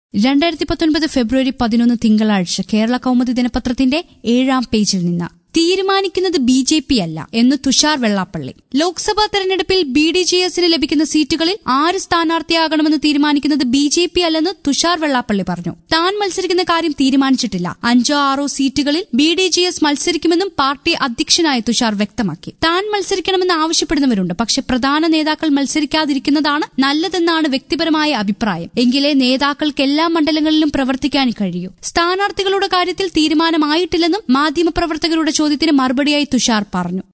രണ്ടായിരത്തി പത്തൊൻപത് ഫെബ്രുവരി പതിനൊന്ന് തിങ്കളാഴ്ച കേരള കൗമുദി ദിനപത്രത്തിന്റെ ഏഴാം പേജിൽ നിന്ന് തീരുമാനിക്കുന്നത് ബി ജെ പി അല്ല എന്ന് തുഷാർ വെള്ളാപ്പള്ളി ലോക്സഭാ തെരഞ്ഞെടുപ്പിൽ ബി ഡി ജെ എസിന് ലഭിക്കുന്ന സീറ്റുകളിൽ ആര് സ്ഥാനാർത്ഥിയാകണമെന്ന് തീരുമാനിക്കുന്നത് ബി ജെ പി അല്ലെന്ന് തുഷാർ വെള്ളാപ്പള്ളി പറഞ്ഞു താൻ മത്സരിക്കുന്ന കാര്യം തീരുമാനിച്ചിട്ടില്ല അഞ്ചോ ആറോ സീറ്റുകളിൽ ബി ഡി ജെ എസ് മത്സരിക്കുമെന്നും പാർട്ടി അധ്യക്ഷനായ തുഷാർ വ്യക്തമാക്കി താൻ മത്സരിക്കണമെന്ന് ആവശ്യപ്പെടുന്നവരുണ്ട് പക്ഷെ പ്രധാന നേതാക്കൾ മത്സരിക്കാതിരിക്കുന്നതാണ് നല്ലതെന്നാണ് വ്യക്തിപരമായ അഭിപ്രായം എങ്കിലേ നേതാക്കൾക്ക് എല്ലാ മണ്ഡലങ്ങളിലും പ്രവർത്തിക്കാൻ കഴിയൂ സ്ഥാനാർത്ഥികളുടെ കാര്യത്തിൽ തീരുമാനമായിട്ടില്ലെന്നും മാധ്യമപ്രവർത്തകരുടെ ചോദ്യത്തിന് മറുപടിയായി തുഷാർ പറഞ്ഞു